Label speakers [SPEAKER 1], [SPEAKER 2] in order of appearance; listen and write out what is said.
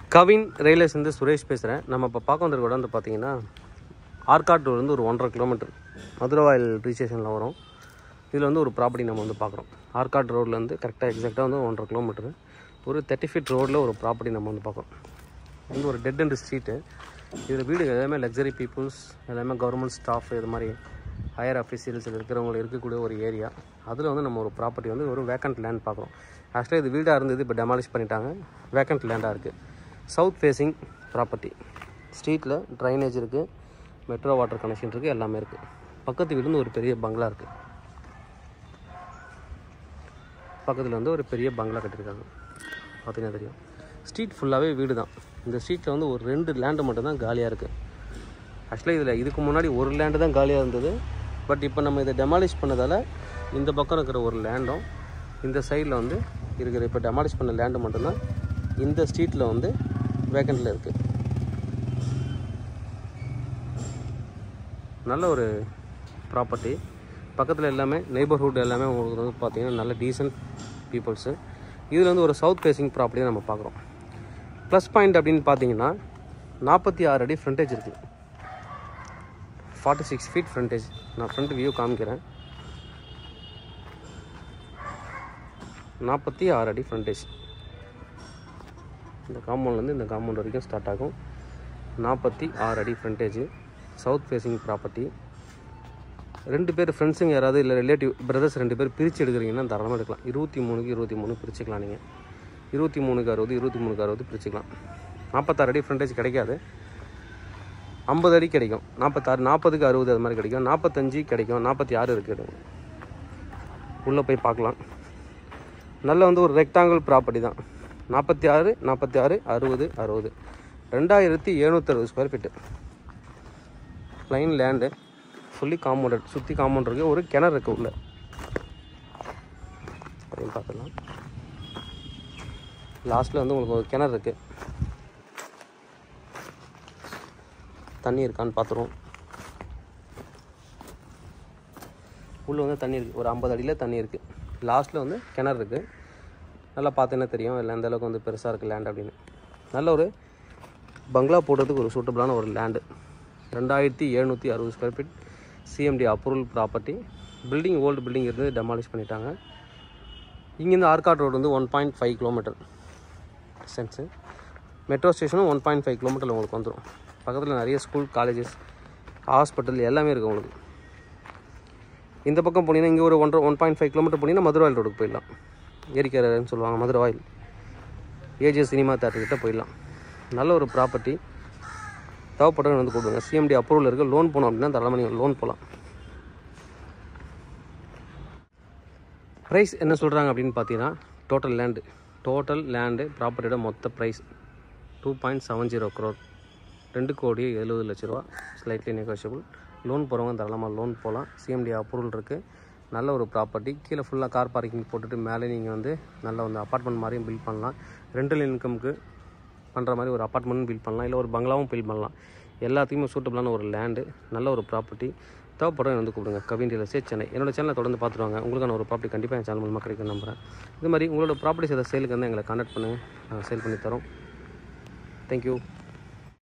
[SPEAKER 1] கவின் ரயில்வேஸ்லேருந்து சுரேஷ் பேசுகிறேன் நம்ம இப்போ பார்க்க வந்திருக்க இடம் வந்து பார்த்தீங்கன்னா ஆர்காட் வந்து ஒரு ஒன்றரை கிலோமீட்டர் மதுரவாயில் ரீஸ்டேஷனில் வரும் இதில் வந்து ஒரு ப்ராப்பர்ட்டி நம்ம வந்து பார்க்குறோம் ஆர்காட் ரோட்லேருந்து கரெக்டாக எக்ஸாக்டாக வந்து ஒன்றரை கிலோமீட்டர் ஒரு தேர்ட்டி ஃபீட் ரோட்டில் ஒரு ப்ராப்பர்ட்டி நம்ம வந்து பார்க்குறோம் இது வந்து ஒரு டெட் அண்ட் ஸ்ட்ரீட்டு இதில் வீடு எல்லாமே லக்ஸரி பீப்புள்ஸ் எல்லாமே கவர்மெண்ட் ஸ்டாஃப் இது மாதிரி ஹையர் அஃபீஷியல்ஸ் இருக்கிறவங்க இருக்கக்கூடிய ஒரு ஏரியா அதில் வந்து நம்ம ஒரு ப்ராப்பர்ட்டி வந்து ஒரு வேக்கண்ட் லேண்ட் பார்க்குறோம் ஆக்சுவலாக இது வீடாக இருந்தது இப்போ டெமாலிஷ் பண்ணிட்டாங்க வேக்கண்ட் லேண்டாக இருக்குது சவுத் ஃபேஸிங் ப்ராப்பர்ட்டி ஸ்ட்ரீட்டில் ட்ரைனேஜ் இருக்குது மெட்ரோ வாட்டர் கனெக்ஷன் இருக்குது எல்லாமே இருக்குது பக்கத்து வீடு வந்து ஒரு பெரிய பங்களா இருக்குது பக்கத்தில் வந்து ஒரு பெரிய பங்களா கட்டியிருக்காங்க பார்த்தீங்கன்னா தெரியும் ஸ்ட்ரீட் ஃபுல்லாகவே வீடு தான் இந்த ஸ்ட்ரீட்டில் வந்து ஒரு ரெண்டு லேண்டு மட்டும்தான் காலியாக இருக்குது ஆக்சுவலாக இதில் இதுக்கு முன்னாடி ஒரு லேண்டு தான் காலியாக இருந்தது பட் இப்போ நம்ம இதை டெமாலிஷ் பண்ணதால் இந்த பக்கம் இருக்கிற ஒரு லேண்டும் இந்த சைடில் வந்து இருக்கிற இப்போ டெமாலிஷ் பண்ண லேண்டு மட்டும்தான் இந்த ஸ்ட்ரீட்டில் வந்து வேக்கண்டில் இருக்குது நல்ல ஒரு ப்ராப்பர்ட்டி பக்கத்தில் எல்லாமே நெய்பர்ஹுட் எல்லாமே உங்களுக்கு வந்து பார்த்தீங்கன்னா நல்ல டீசன்ட் பீப்புள்ஸு இதில் வந்து ஒரு சவுத் ஃபேஸிங் ப்ராப்பர்ட்டியை நம்ம பார்க்குறோம் ப்ளஸ் பாயிண்ட் அப்படின்னு பார்த்தீங்கன்னா நாற்பத்தி ஆறு அடி ஃப்ரண்டேஜ் இருக்குது ஃபார்ட்டி சிக்ஸ் ஃபீட் ஃப்ரண்டேஜ் நான் ஃப்ரண்ட் வியூ காமிக்கிறேன் நாற்பத்தி ஆறு அடி ஃப்ரண்டேஜ் இந்த காம்பவுண்ட்லேருந்து இந்த காம்பவுண்ட் வரைக்கும் ஸ்டார்ட் ஆகும் நாற்பத்தி ஆறு அடி ஃப்ரண்டேஜ் சவுத் ஃபேஸிங் ப்ராப்பர்ட்டி ரெண்டு பேர் ஃப்ரெண்ட்ஸுங்க யாராவது இல்லை ரிலேட்டிவ் பிரதர்ஸ் ரெண்டு பேர் பிரித்து எடுக்கிறீங்கன்னா தாராளமாக எடுக்கலாம் இருபத்தி மூணுக்கு இருபத்தி மூணு பிரிச்சுக்கலாம் நீங்கள் இருபத்தி மூணுக்கு அறுபது இருபத்தி மூணுக்கு அறுபது பிரிச்சுக்கலாம் நாற்பத்தாறு அடி ஃப்ரண்டேஜ் கிடைக்காது ஐம்பது அடி கிடைக்கும் நாற்பத்தாறு நாற்பதுக்கு அறுபது அது மாதிரி கிடைக்கும் நாற்பத்தஞ்சு கிடைக்கும் நாற்பத்தி ஆறு இருக்குது உள்ளே போய் பார்க்கலாம் நல்ல வந்து ஒரு ரெக்டாங்கிள் ப்ராப்பர்ட்டி தான் நாற்பத்தி ஆறு நாற்பத்தி ஆறு அறுபது அறுபது ரெண்டாயிரத்தி எழுநூற்றி அறுபது square feet plain land fully compounded சுற்றி காம்பவுண்ட் இருக்குது ஒரு கிணறு இருக்குது உள்ள அதையும் பார்க்கலாம் லாஸ்ட்டில் வந்து உங்களுக்கு ஒரு கிணறு இருக்குது தண்ணி இருக்கான்னு பார்த்துருவோம் உள்ளே வந்து தண்ணி இருக்குது ஒரு ஐம்பது அடியில் தண்ணி இருக்குது லாஸ்ட்டில் வந்து கிணறு இருக்குது நல்லா பார்த்தீங்கன்னா தெரியும் இல்லை எந்த அளவுக்கு வந்து பெருசாக இருக்குது லேண்ட் அப்படின்னு நல்ல ஒரு பங்களா போடுறதுக்கு ஒரு சூட்டபிளான ஒரு லேண்டு ரெண்டாயிரத்தி எழுநூற்றி அறுபது square feet CMD approval property building old building இருந்து டெமாலிஷ் பண்ணிட்டாங்க இங்கேருந்து ஆர்காட் ரோடு வந்து one point five kilometre distance metro ஸ்டேஷனும் ஒன் பாயிண்ட் ஃபைவ் கிலோமீட்டரில் உங்களுக்கு வந்துடும் பக்கத்தில் நிறைய ஸ்கூல் காலேஜஸ் ஹாஸ்பிட்டல் எல்லாமே இருக்குது உங்களுக்கு இந்த பக்கம் போனீங்கன்னா இங்கே ஒரு ஒன்றரை ஒன் பாயிண்ட் ஃபைவ் கிலோமீட்டர் போனீங்கன்னா மதுரவாயில் ரோடுக்கு போயிடலாம் ஏரிக்கரைன்னு சொல்லுவாங்க மதுரவாயில் ஏஜிஎஸ் சினிமா தேட்டர்கிட்ட போயிடலாம் நல்ல ஒரு ப்ராப்பர்ட்டி தேவைப்பட்டவங்க வந்து கொடுங்க சிஎம்டி அப்ரூவல் இருக்குது லோன் போனோம் அப்படின்னா தாராளமாக நீங்கள் லோன் போகலாம் ப்ரைஸ் என்ன சொல்கிறாங்க அப்படின்னு பார்த்தீங்கன்னா டோட்டல் லேண்டு டோட்டல் லேண்டு ப்ராப்பர்ட்டியோட மொத்த price two point seven zero crore ரெண்டு கோடி எழுபது லட்ச ரூபா ஸ்லைட்லி நெகோஷியபிள் லோன் போகிறவங்க தாராளமாக லோன் போகலாம் சிஎம்டி அப்ரூவல் இருக்குது நல்ல ஒரு ப்ராப்பர்ட்டி கீழே ஃபுல்லாக கார் பார்க்கிங் போட்டுட்டு மேலே நீங்கள் வந்து நல்ல வந்து அப்பார்ட்மெண்ட் மாதிரியும் பில்ட் பண்ணலாம் ரெண்டல் இன்கமுக்கு பண்ணுற மாதிரி ஒரு அப்பார்ட்மெண்ட் பில்ட் பண்ணலாம் இல்லை ஒரு பங்களாவும் பில்ட் பண்ணலாம் எல்லாத்துக்குமே சூட்டபிளான ஒரு லேண்டு நல்ல ஒரு ப்ராப்பர்ட்டி தேவைப்படம் வந்து கூப்பிடுங்க கவின் ரியல் எஸ்டேட் சென்னை என்னோட சேனலை தொடர்ந்து பார்த்துருவாங்க உங்களுக்கான ஒரு ப்ராப்பர்ட்டி கண்டிப்பாக என் சேனல் மூலமாக கிடைக்கும் நம்புறேன் இது மாதிரி உங்களோட ப்ராப்பர்ட்டிஸ் எதாவது சேலுக்கு வந்து எங்களை கான்டாக்ட் பண்ணுங்கள் நாங்கள் சேல் பண்ணி தரோம் தேங்க்யூ